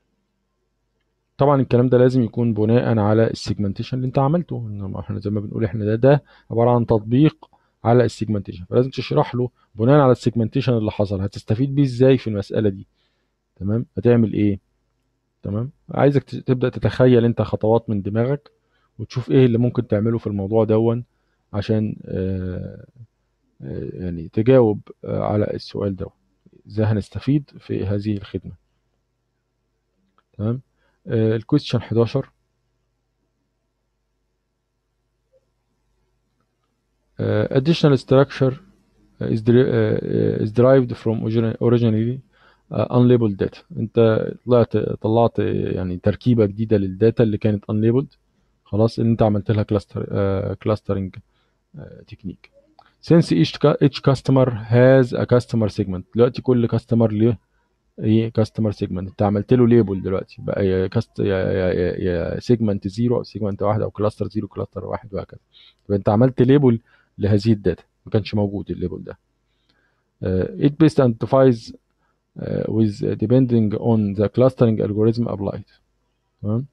طبعا الكلام ده لازم يكون بناء على السيجمنتيشن اللي انت عملته انما احنا زي ما بنقول احنا ده ده عباره عن تطبيق على السيجمنتيشن فلازم تشرح له بناء على السيجمنتيشن اللي حصل هتستفيد بيه ازاي في المساله دي تمام هتعمل ايه تمام عايزك تبدا تتخيل انت خطوات من دماغك وتشوف ايه اللي ممكن تعمله في الموضوع دون عشان آه يعني تجاوب على السؤال ده ازاي هنستفيد في هذه الخدمه تمام الكويستشن 11 uh, additional structure is, uh, is derived from originally uh, unlabeled data انت طلعت طلعت يعني تركيبه جديده للداتا اللي كانت unlabeled خلاص اللي انت عملت لها كلاستر كلاسترنج تكنيك since each each customer has a customer segment دلوقتي كل كاستمر ليه ايه كاستمر سيجمنت انت عملت له ليبل دلوقتي بقى يا كاست يا يا يا سيجمنت زيرو او سيجمنت واحد او كلاستر زيرو كلاستر واحد وهكذا يبقى انت عملت ليبل لهذه الداتا ما كانش موجود الليبل ده uh, it best identifies uh, with uh, depending on the clustering algorithm applied تمام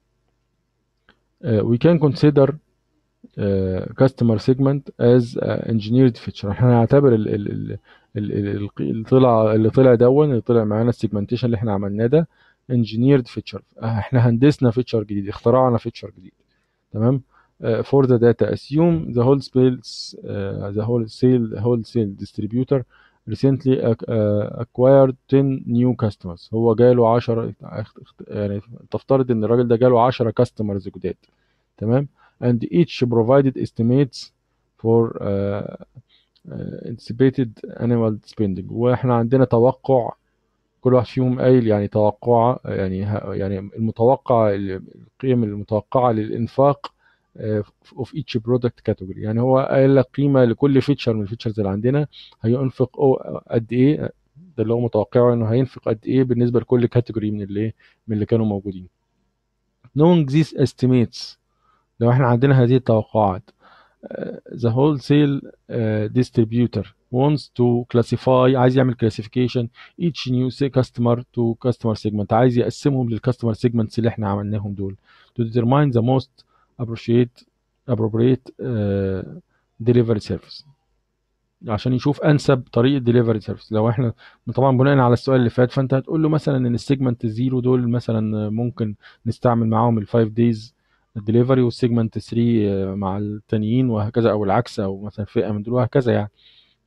uh, we can consider uh, customer segment as uh, engineered feature احنا هنعتبر ال ال ال اللي طلع اللي طلع دون اللي طلع معانا السيجمنتيشن اللي احنا عملناه ده انجينيرد فيتشر احنا هندسنا فيتشر جديد اخترعنا فيتشر جديد تمام فور ذا داتا assume the whole sales uh, the whole sale wholesale distributor recently uh, acquired 10 new customers هو جاله 10 يعني تفترض ان الراجل ده جاله 10 customers جداد تمام and each provided estimates for uh, anticipated annual spending واحنا عندنا توقع كل واحد فيهم قايل يعني توقع يعني يعني المتوقع القيم المتوقعه للانفاق اوف ايتش برودكت كاتيجوري يعني هو قايل لك قيمه لكل فيتشر من الفيتشرز اللي عندنا هينفق قد ايه ده اللي هو متوقعه انه هينفق قد ايه بالنسبه لكل كاتيجوري من اللي من اللي كانوا موجودين knowing these estimates لو احنا عندنا هذه التوقعات the wholesale uh, distributor wants to classify عايز يعمل classification each new customer to customer segment عايز يقسمهم للكاستمر segments اللي احنا عملناهم دول to determine the most appropriate appropriate uh, delivery service عشان يشوف انسب طريقه ديليفري سيرفيس لو احنا طبعا بناء على السؤال اللي فات فانت هتقول له مثلا ان السيجمنت زيرو دول مثلا ممكن نستعمل معاهم الفايف دايز الدليفري والسيجمنت 3 مع التانيين وهكذا او العكس او مثلا فئه من دول وهكذا يعني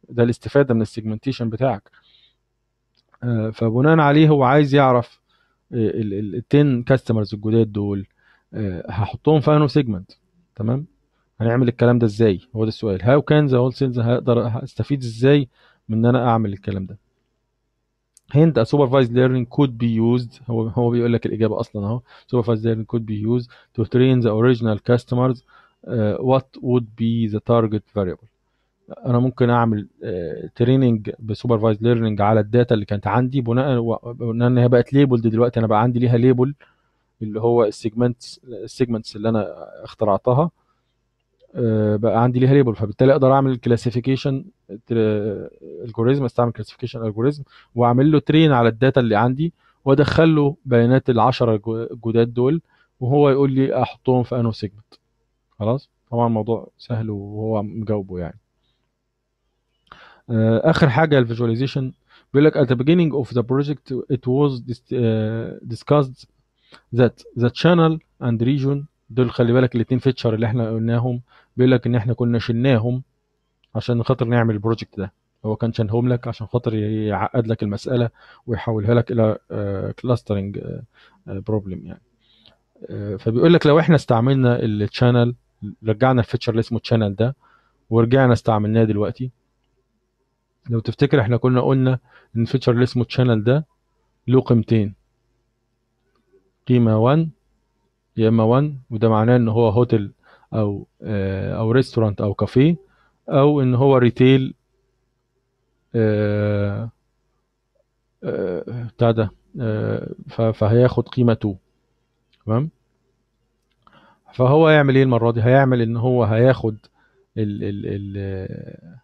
ده الاستفاده من السيجمنتيشن بتاعك آه، فبناء عليه هو عايز يعرف ال 10 كاستمرز الجداد دول آه، هحطهم في انه سيجمنت تمام هنعمل الكلام ده ازاي هو ده السؤال هاو كان ذا هول سيلز هقدر استفيد ازاي من ان انا اعمل الكلام ده hint a supervised learning could be used هو هو بيقول لك الاجابه اصلا اهو supervised learning could be used to train the original customers uh, what would be the target variable انا ممكن اعمل تريننج بسوبرفايز ليرنينج على الداتا اللي كانت عندي بناء بناء ان هي بقت ليبلد دلوقتي انا بقى عندي ليها ليبل اللي هو السيجمنتس السيجمنتس اللي انا اخترعتها آه، بقى عندي ليها ليبل فبالتالي اقدر اعمل كلاسيفيكيشن الجوريزم استعمل كلاسيفيكيشن الجوريزم واعمل له ترين على الداتا اللي عندي وادخل له بيانات العشرة الجداد دول وهو يقول لي احطهم في انو سيجمنت خلاص طبعا الموضوع سهل وهو مجاوبه يعني آه، اخر حاجه الفيجواليزيشن بيقول لك at the beginning of the project it was discussed that the channel and region دول خلي بالك الاثنين فيتشر اللي احنا قلناهم بيقول لك ان احنا كنا شلناهم عشان خاطر نعمل البروجكت ده هو كان شنهم لك عشان خاطر يعقد لك المساله ويحولها لك الى كلاسترنج بروبلم يعني آه، فبيقول لك لو احنا استعملنا الشانل رجعنا الفيتشر اللي اسمه الشانل ده ورجعنا استعملناه دلوقتي لو تفتكر احنا كنا قلنا ان الفيتشر اللي اسمه الشانل ده له قيمتين قيمة 1 يا اما 1 وده معناه ان هو هوتيل او آه، او ريستورانت او كافيه او ان هو ريتيل آه، آه، بتاع ده فهياخد قيمة 2 تمام فهو هيعمل ايه المرة دي هيعمل ان هو هياخد ال ال ال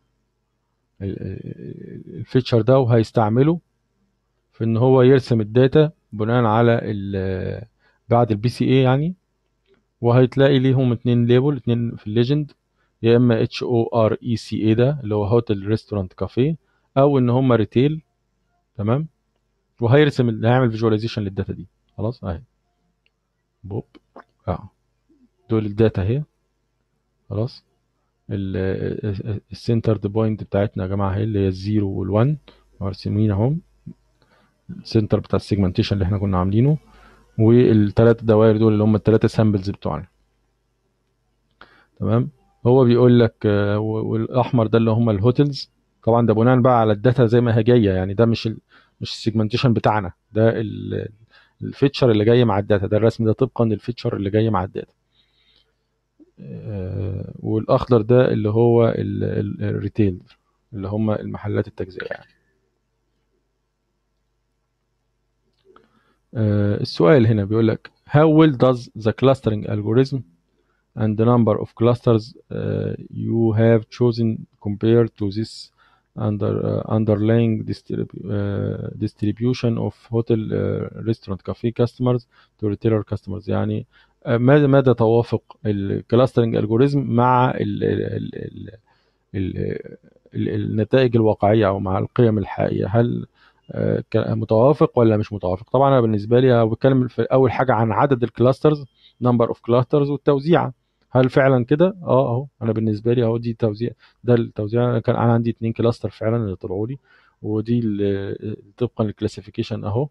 الفيتشر ده وهيستعمله في ان هو يرسم الداتا بناء على بعد البي سي اي يعني وهتلاقي ليهم اتنين ليبل اتنين في الليجند يا اما اتش او ار اي سي اي ده اللي هو هوتيل ريستورانت كافيه او ان هم ريتيل تمام وهيرسم هيعمل فيجواليزيشن للداتا دي خلاص اهي بوب اه دول الداتا اهي خلاص السنترد بوينت بتاعتنا يا جماعه اهي اللي هي الزيرو والوان مرسومين اهم السنتر بتاع السيجمنتيشن اللي احنا كنا عاملينه والثلاث دوائر دول اللي هم الثلاثه سامبلز بتوعنا تمام هو بيقول لك آه، والاحمر ده اللي هم الهوتلز طبعا ده بناء بقى على الداتا زي ما هي جايه يعني ده مش ال مش السيجمنتيشن بتاعنا ده الفيتشر اللي جاي مع الداتا ده الرسم ده طبقا للفيتشر اللي جاي مع الداتا آه، والاخضر ده اللي هو الريتيل اللي هم المحلات التجزئه يعني آه، السؤال هنا بيقول لك how well does the clustering algorithm and the number of clusters uh, you have chosen compare to this under uh, underlying distrib uh, distribution of hotel uh, restaurant cafe customers to retailer customers يعني ماذا مدى توافق الكلاسترنج الجوريزم مع ال ال ال ال النتائج الواقعيه او مع القيم الحقيقيه هل آه، متوافق ولا مش متوافق طبعا انا بالنسبه لي بتكلم في اول حاجه عن عدد الكلاسترز نمبر اوف كلاسترز والتوزيعه هل فعلا كده اه اهو انا بالنسبه لي اهو دي توزيع ده التوزيع كان انا عندي اتنين كلاستر فعلا اللي طلعوا لي ودي طبقا للكلاسيفيكيشن اهو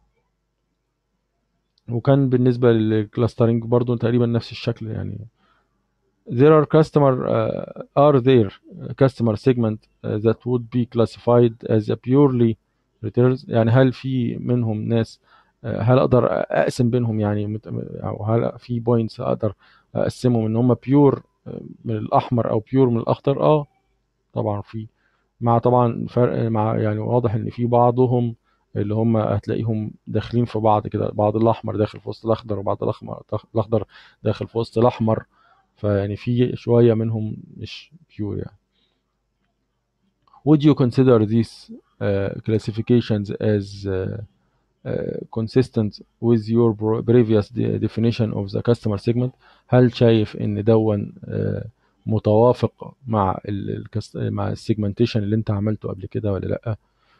وكان بالنسبه للكلاسترنج برضو تقريبا نفس الشكل يعني there are customer uh, are there customer segment uh, that would be classified as a purely retailers يعني هل في منهم ناس uh, هل اقدر اقسم بينهم يعني او هل في بوينتس اقدر اقسمهم ان هم بيور uh, من الاحمر او بيور من الاخضر اه طبعا في مع طبعا فرق مع يعني واضح ان في بعضهم اللي هم هتلاقيهم داخلين في بعض كده بعض الاحمر داخل في وسط الاخضر وبعض الاحمر الاخضر داخل في وسط الاحمر فيعني في شويه منهم مش بيور يعني would you consider these uh, classifications as uh, uh, consistent with your previous definition of the customer segment هل شايف ان دون uh, متوافق مع ال مع السيجمنتيشن اللي انت عملته قبل كده ولا لا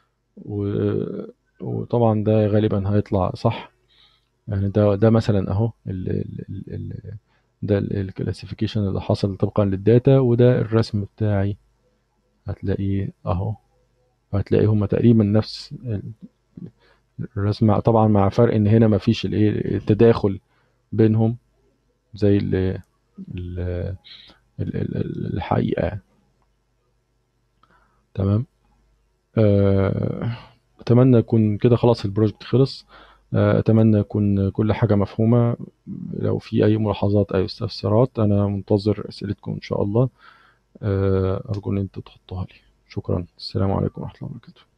وطبعا ده غالبا هيطلع صح يعني ده ده مثلا اهو ال ال ال ده الكلاسيفيكيشن اللي حصل طبقا للداتا وده الرسم بتاعي هتلاقي اهو هتلاقي هما تقريبا نفس الرسمة طبعا مع فرق ان هنا مفيش الايه التداخل بينهم زي ال ال ال- ال- الحقيقة تمام آه، اتمنى يكون كده خلاص البروجكت خلص آه، اتمنى يكون كل حاجة مفهومة لو في اي ملاحظات اي استفسارات انا منتظر اسئلتكم ان شاء الله آه، ارجو ان انتوا تحطوها لي شكرا السلام عليكم ورحمة الله وبركاته